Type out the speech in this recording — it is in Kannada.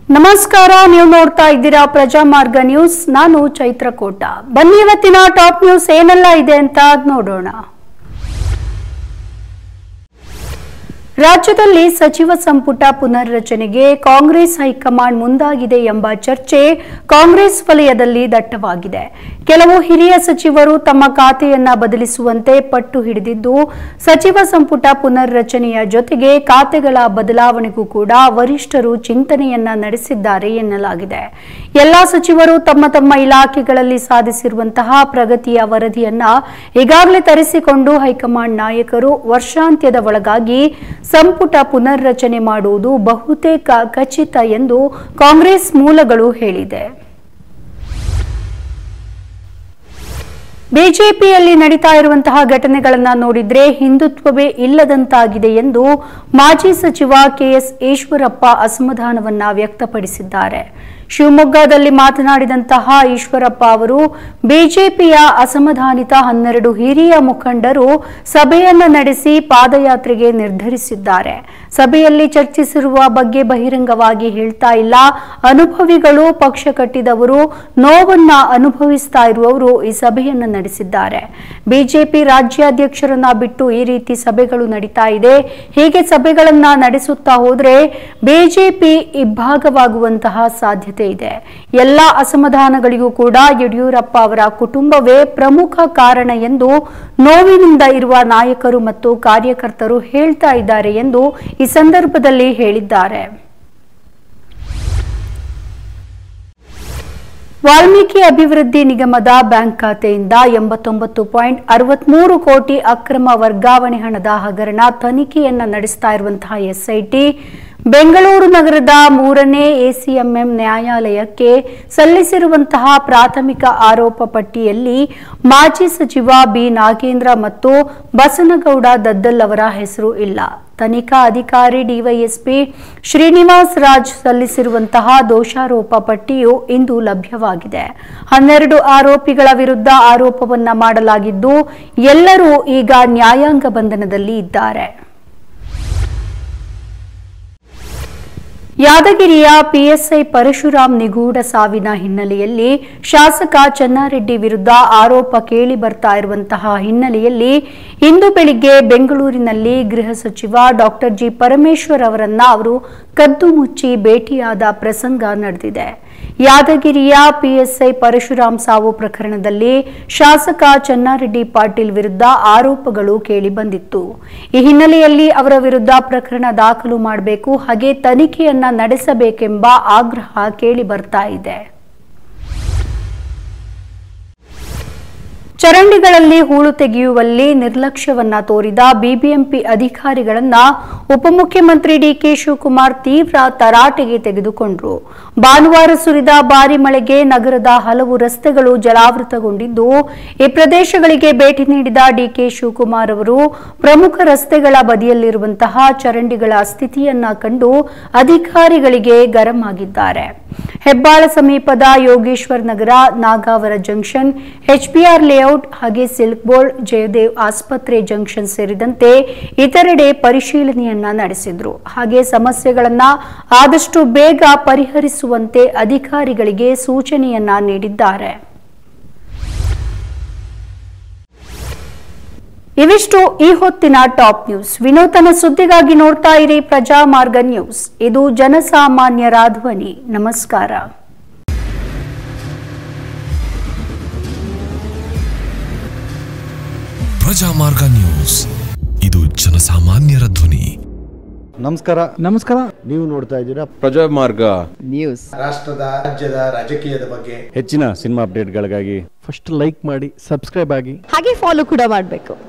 ನಮಸ್ಕಾರ ನೀವು ನೋಡ್ತಾ ಇದ್ದೀರಾ ಪ್ರಜಾಮಾರ್ಗ ನ್ಯೂಸ್ ನಾನು ಚೈತ್ರ ಕೋಟ ಬನ್ನಿ ಇವತ್ತಿನ ಟಾಪ್ ನ್ಯೂಸ್ ಏನೆಲ್ಲ ಇದೆ ಅಂತ ನೋಡೋಣ ರಾಜ್ಯದಲ್ಲಿ ಸಚಿವ ಸಂಪುಟ ಪುನರ್ರಚನೆಗೆ ಕಾಂಗ್ರೆಸ್ ಹೈಕಮಾಂಡ್ ಮುಂದಾಗಿದೆ ಎಂಬ ಚರ್ಚೆ ಕಾಂಗ್ರೆಸ್ ವಲಯದಲ್ಲಿ ದಟ್ಟವಾಗಿದೆ ಕೆಲವು ಹಿರಿಯ ಸಚಿವರು ತಮ್ಮ ಖಾತೆಯನ್ನ ಬದಲಿಸುವಂತೆ ಪಟ್ಟು ಹಿಡಿದಿದ್ದು ಸಚಿವ ಸಂಪುಟ ಪುನರ್ರಚನೆಯ ಜೊತೆಗೆ ಖಾತೆಗಳ ಬದಲಾವಣೆಗೂ ಕೂಡ ವರಿಷ್ಠರು ಚಿಂತನೆಯನ್ನ ನಡೆಸಿದ್ದಾರೆ ಎನ್ನಲಾಗಿದೆ ಎಲ್ಲಾ ಸಚಿವರು ತಮ್ಮ ತಮ್ಮ ಇಲಾಖೆಗಳಲ್ಲಿ ಸಾಧಿಸಿರುವಂತಹ ಪ್ರಗತಿಯ ವರದಿಯನ್ನ ಈಗಾಗಲೇ ತರಿಸಿಕೊಂಡು ಹೈಕಮಾಂಡ್ ನಾಯಕರು ವರ್ಷಾಂತ್ಯದ ಒಳಗಾಗಿ ಸಂಪುಟ ಪುನರ್ರಚನೆ ಮಾಡುವುದು ಬಹುತೇಕ ಖಚಿತ ಎಂದು ಕಾಂಗ್ರೆಸ್ ಮೂಲಗಳು ಹೇಳಿದೆ ಬಿಜೆಪಿಯಲ್ಲಿ ನಡೀತಾ ಇರುವಂತಹ ಘಟನೆಗಳನ್ನ ನೋಡಿದ್ರೆ ಹಿಂದುತ್ವವೇ ಇಲ್ಲದಂತಾಗಿದೆ ಎಂದು ಮಾಜಿ ಸಚಿವ ಕೆಎಸ್ ಈಶ್ವರಪ್ಪ ಅಸಮಾಧಾನವನ್ನ ವ್ಯಕ್ತಪಡಿಸಿದ್ದಾರೆ ಶಿವಮೊಗ್ಗದಲ್ಲಿ ಮಾತನಾಡಿದಂತಹ ಈಶ್ವರಪ್ಪ ಅವರು ಬಿಜೆಪಿಯ ಅಸಮಾಧಾನಿತ ಹನ್ನೆರಡು ಹಿರಿಯ ಮುಖಂಡರು ಸಭೆಯನ್ನ ನಡೆಸಿ ಪಾದಯಾತ್ರೆಗೆ ನಿರ್ಧರಿಸಿದ್ದಾರೆ ಸಭೆಯಲ್ಲಿ ಚರ್ಚಿಸಿರುವ ಬಗ್ಗೆ ಬಹಿರಂಗವಾಗಿ ಹೇಳ್ತಾ ಇಲ್ಲ ಅನುಭವಿಗಳು ಪಕ್ಷ ಕಟ್ಟಿದವರು ನೋವನ್ನ ಅನುಭವಿಸ್ತಾ ಇರುವವರು ಈ ಸಭೆಯನ್ನ ನಡೆಸಿದ್ದಾರೆ ಬಿಜೆಪಿ ರಾಜ್ಯಾಧ್ಯಕ್ಷರನ್ನ ಬಿಟ್ಟು ಈ ರೀತಿ ಸಭೆಗಳು ನಡೀತಾ ಇದೆ ಹೀಗೆ ಸಭೆಗಳನ್ನ ನಡೆಸುತ್ತಾ ಹೋದ್ರೆ ಬಿಜೆಪಿ ಇಬ್ಬಾಗವಾಗುವಂತಹ ಸಾಧ್ಯತೆ ಇದೆ ಎಲ್ಲ ಅಸಮಾಧಾನಗಳಿಗೂ ಕೂಡ ಯಡಿಯೂರಪ್ಪ ಅವರ ಕುಟುಂಬವೇ ಪ್ರಮುಖ ಕಾರಣ ಎಂದು ನೋವಿನಿಂದ ಇರುವ ನಾಯಕರು ಮತ್ತು ಕಾರ್ಯಕರ್ತರು ಹೇಳ್ತಾ ಇದ್ದಾರೆ ಎಂದು ಈ ಸಂದರ್ಭದಲ್ಲಿ ಹೇಳಿದ್ದಾರೆ ವಾಲ್ಮೀಕಿ ಅಭಿವೃದ್ಧಿ ನಿಗಮದ ಬ್ಯಾಂಕ್ ಖಾತೆಯಿಂದ ಎಂಬತ್ತೊಂಬತ್ತು ಪಾಯಿಂಟ್ ಅರವತ್ಮೂರು ಕೋಟಿ ಅಕ್ರಮ ವರ್ಗಾವಣೆ ಹಣದ ಹಗರಣ ತನಿಖೆಯನ್ನ ನಡೆಸ್ತಾ ಇರುವಂತಹ ಎಸ್ಐಟಿ ಬೆಂಗಳೂರು ನಗರದ ಮೂರನೇ ಎಸಿಎಂಎಂ ನ್ಯಾಯಾಲಯಕ್ಕೆ ಸಲ್ಲಿಸಿರುವಂತಹ ಪ್ರಾಥಮಿಕ ಆರೋಪ ಪಟ್ಟಿಯಲ್ಲಿ ಮಾಜಿ ಸಚಿವ ಬಿ ನಾಗೇಂದ್ರ ಮತ್ತು ಬಸನಗೌಡ ದದ್ದಲ್ ಅವರ ಹೆಸರು ಇಲ್ಲ ತನಿಖಾ ಅಧಿಕಾರಿ ಡಿವೈಎಸ್ಪಿ ಶ್ರೀನಿವಾಸ್ ರಾಜ್ ಸಲ್ಲಿಸಿರುವಂತಹ ದೋಷಾರೋಪ ಪಟ್ಟಿಯು ಇಂದು ಲಭ್ಯವಾಗಿದೆ ಹನ್ನೆರಡು ಆರೋಪಿಗಳ ವಿರುದ್ಧ ಆರೋಪವನ್ನ ಮಾಡಲಾಗಿದ್ದು ಎಲ್ಲರೂ ಈಗ ನ್ಯಾಯಾಂಗ ಬಂಧನದಲ್ಲಿ ಇದ್ದಾರೆ ಯಾದಗಿರಿಯ ಪಿಎಸ್ಐ ಪರಶುರಾಮ್ ನಿಗೂಢ ಸಾವಿನ ಹಿನ್ನೆಲೆಯಲ್ಲಿ ಶಾಸಕ ಚನ್ನಾರೆಡ್ಡಿ ವಿರುದ್ಧ ಆರೋಪ ಕೇಳಿ ಬರ್ತಾ ಇರುವಂತಹ ಹಿನ್ನೆಲೆಯಲ್ಲಿ ಇಂದು ಬೆಳಿಗ್ಗೆ ಬೆಂಗಳೂರಿನಲ್ಲಿ ಗೃಹ ಸಚಿವ ಡಾಕ್ಟರ್ ಜಿ ಪರಮೇಶ್ವರ್ ಅವರನ್ನ ಅವರು ಕದ್ದು ಮುಚ್ಚಿ ಭೇಟಿಯಾದ ಪ್ರಸಂಗ ನಡೆದಿದೆ ಯಾದಗಿರಿಯ ಪಿಎಸ್ಐ ಪರಶುರಾಮ್ ಸಾವು ಪ್ರಕರಣದಲ್ಲಿ ಶಾಸಕ ಚನ್ನಾರೆಡ್ಡಿ ಪಾಟೀಲ್ ವಿರುದ್ಧ ಆರೋಪಗಳು ಕೇಳಿಬಂದಿತ್ತು ಈ ಹಿನ್ನೆಲೆಯಲ್ಲಿ ಅವರ ವಿರುದ್ಧ ಪ್ರಕರಣ ದಾಖಲು ಮಾಡಬೇಕು ಹಾಗೆ ತನಿಖೆಯನ್ನ ನಡೆಸಬೇಕೆಂಬ ಆಗ್ರಹ ಕೇಳಿ ಬರ್ತಾ ಇದೆ ಚರಂಡಿಗಳಲ್ಲಿ ಹೂಳು ತೆಗೆಯುವಲ್ಲಿ ನಿರ್ಲಕ್ಷ್ಯವನ್ನ ತೋರಿದ ಬಿಬಿಎಂಪಿ ಅಧಿಕಾರಿಗಳನ್ನ ಉಪಮುಖ್ಯಮಂತ್ರಿ ಡಿಕೆ ಶಿವಕುಮಾರ್ ತೀವ್ರ ತರಾಟೆಗೆ ತೆಗೆದುಕೊಂಡ್ರು ಭಾನುವಾರ ಸುರಿದ ಭಾರಿ ಮಳೆಗೆ ನಗರದ ಹಲವು ರಸ್ತೆಗಳು ಜಲಾವೃತಗೊಂಡಿದ್ದು ಈ ಪ್ರದೇಶಗಳಿಗೆ ಭೇಟಿ ನೀಡಿದ ಡಿಕೆ ಶಿವಕುಮಾರ್ ಅವರು ಪ್ರಮುಖ ರಸ್ತೆಗಳ ಬದಿಯಲ್ಲಿರುವಂತಹ ಚರಂಡಿಗಳ ಸ್ಥಿತಿಯನ್ನ ಕಂಡು ಅಧಿಕಾರಿಗಳಿಗೆ ಗರಂ ಆಗಿದ್ದಾರೆ ಹೆಬ್ಬಾಳ ಸಮೀಪದ Yogeshwar Nagar Nagavara junction HBR layout ಹಾಗೆ ಸಿಲ್ಕ್ ಬೋರ್ಡ್ ಜಯದೇವ್ ಆಸ್ಪತ್ರೆ ಜಂಕ್ಷನ್ ಸೇರಿದಂತೆ ಇತರೆಡೆ ಪರಿಶೀಲನೆಯನ್ನ ನಡೆಸಿದ್ರು ಹಾಗೆ ಸಮಸ್ಯೆಗಳನ್ನ ಆದಷ್ಟು ಬೇಗ ಪರಿಹರಿಸುವಂತೆ ಅಧಿಕಾರಿಗಳಿಗೆ ಸೂಚನೆಯನ್ನ ನೀಡಿದ್ದಾರೆ ಇವಿಷ್ಟು ಈ ಹೊತ್ತಿನ ಟಾಪ್ ನ್ಯೂಸ್ ವಿನೂತನ ಸುದ್ದಿಗಾಗಿ ನೋಡ್ತಾ ಇರಿ ಪ್ರಜಾಮಾರ್ಗ ನ್ಯೂಸ್ ಇದು ಜನಸಾಮಾನ್ಯರ ಧ್ವನಿ ನಮಸ್ಕಾರ ಪ್ರಜಾಮಾರ್ಗ ನ್ಯೂಸ್ ಇದು ಜನಸಾಮಾನ್ಯರ ಧ್ವನಿ ನಮಸ್ಕಾರ ನಮಸ್ಕಾರ ನೀವು ನೋಡ್ತಾ ಇದ್ದೀರಾ ಪ್ರಜಾಮಾರ್ಗ ನ್ಯೂಸ್ ರಾಷ್ಟ್ರದ ರಾಜ್ಯದ ರಾಜಕೀಯದ ಬಗ್ಗೆ ಹೆಚ್ಚಿನ ಸಿನಿಮಾ ಅಪ್ಡೇಟ್ಗಳಿಗಾಗಿ ಫಸ್ಟ್ ಲೈಕ್ ಮಾಡಿ ಸಬ್ಸ್ಕ್ರೈಬ್ ಆಗಿ ಹಾಗೆ ಫಾಲೋ ಕೂಡ ಮಾಡಬೇಕು